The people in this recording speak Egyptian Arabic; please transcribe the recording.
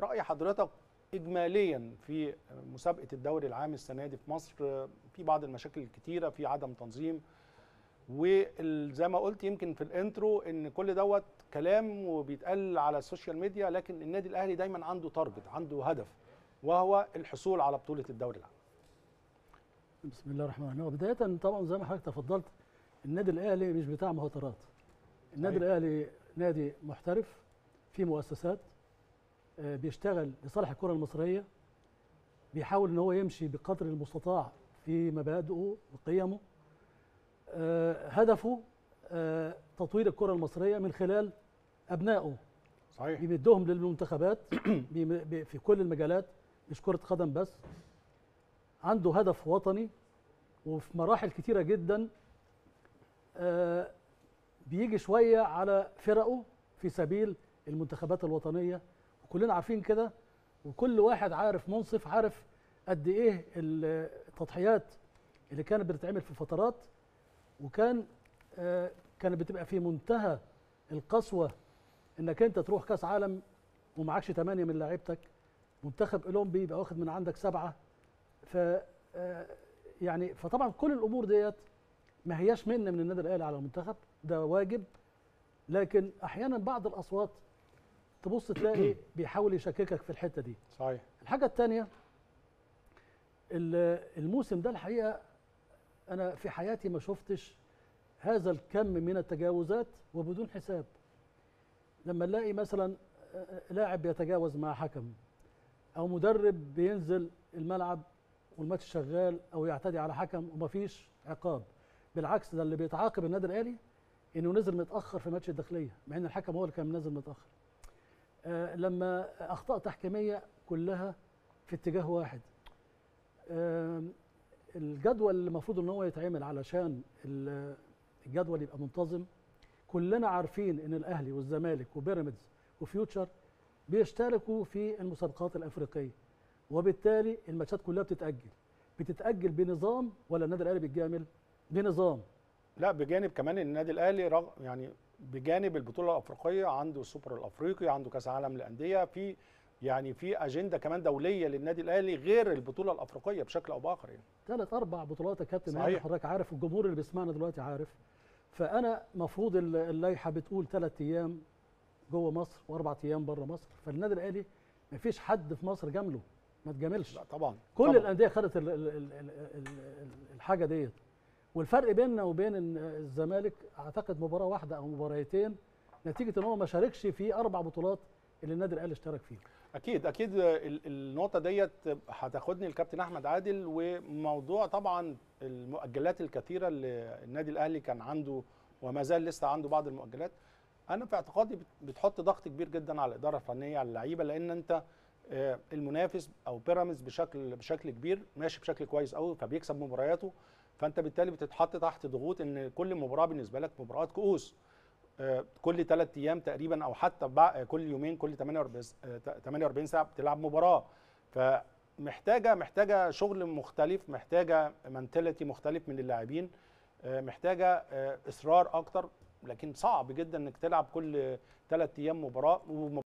راي حضرتك اجماليا في مسابقه الدوري العام السنه دي في مصر في بعض المشاكل الكتيره في عدم تنظيم وزي ما قلت يمكن في الانترو ان كل دوت كلام وبيتقال على السوشيال ميديا لكن النادي الاهلي دايما عنده تارجت عنده هدف وهو الحصول على بطوله الدوري العام بسم الله الرحمن الرحيم بدايه طبعا زي ما حضرتك تفضلت النادي الاهلي مش بتاع مهاترات النادي صحيح. الاهلي نادي محترف في مؤسسات آه، بيشتغل لصالح الكره المصريه بيحاول ان هو يمشي بقدر المستطاع في مبادئه وقيمه آه، هدفه آه، تطوير الكره المصريه من خلال ابنائه صحيح بيمدهم للمنتخبات بيم- بي- في كل المجالات مش كرة قدم بس عنده هدف وطني وفي مراحل كتيرة جدا آه، بيجي شوية على فرقه في سبيل المنتخبات الوطنية وكلنا عارفين كده وكل واحد عارف منصف عارف قد ايه التضحيات اللي كانت بتتعمل في فترات وكان آه، كانت بتبقى في منتهى القسوه انك انت تروح كاس عالم ومعكش ثمانيه من لعيبتك منتخب اولمبي يبقى واخد من عندك سبعه ف آه، يعني فطبعا كل الامور ديت ما هياش منه من النادي الاهلي على المنتخب ده واجب لكن احيانا بعض الاصوات تبص تلاقي بيحاول يشككك في الحته دي صحيح الحاجه الثانيه الموسم ده الحقيقه انا في حياتي ما شفتش هذا الكم من التجاوزات وبدون حساب لما نلاقي مثلا آه، لاعب بيتجاوز مع حكم او مدرب بينزل الملعب والماتش شغال او يعتدي على حكم ومفيش عقاب بالعكس ده اللي بيتعاقب النادي الاهلي انه نزل متاخر في ماتش الداخليه مع ان الحكم هو اللي كان نازل متاخر آه، لما اخطاء تحكيميه كلها في اتجاه واحد آم، الجدول اللي المفروض ان هو يتعمل علشان ال- الجدول يبقى منتظم كلنا عارفين ان الاهلي والزمالك وبيراميدز وفيوتشر بيشتركوا في المسابقات الافريقيه وبالتالي الماتشات كلها بتتاجل بتتاجل بنظام ولا النادي الاهلي بيتجامل بنظام لا بجانب كمان النادي الاهلي رغ يعني بجانب البطوله الافريقيه عنده السوبر الافريقي عنده كاس عالم للانديه في يعني في اجنده كمان دوليه للنادي الاهلي غير البطوله الافريقيه بشكل او باخر يعني ثلاث اربع بطولات يا كابتن صحيح. يعني حضرتك عارف الجمهور اللي بيسمعنا دلوقتي عارف فانا مفروض ال- اللائحه بتقول ثلاث ايام جوه مصر واربع ايام بره مصر فالنادي الاهلي ما فيش حد في مصر جامله ما تجاملش لا طبعا كل طبعاً. الانديه خدت ال- ال- ال- ال- ال- الحاجه ديت والفرق بيننا وبين ال- الزمالك اعتقد مباراه واحده او مباراتين نتيجه ان هو ما شاركش في اربع بطولات اللي النادي الاهلي اشترك فيها اكيد اكيد ال- النقطه ديت هتاخدني الكابتن احمد عادل وموضوع طبعا المؤجلات الكثيره اللي النادي الاهلي كان عنده وما زال لسه عنده بعض المؤجلات انا في اعتقادي بت- بتحط ضغط كبير جدا على الاداره الفنيه على اللعيبه لان انت آه، المنافس او بيراميدز بشكل بشكل كبير ماشي بشكل كويس قوي فبيكسب مبارياته فانت بالتالي بتتحط تحت ضغوط ان كل مباراه بالنسبه لك مباراه كؤوس آه، كل ثلاث ايام تقريبا او حتى بع- كل يومين كل 48 س- آه، 48 ساعه بتلعب مباراه فمحتاجه محتاجه شغل مختلف محتاجه منتاليتي مختلف من اللاعبين آه، محتاجه آه، اصرار اكتر لكن صعب جدا انك تلعب كل ثلاث ايام مباراه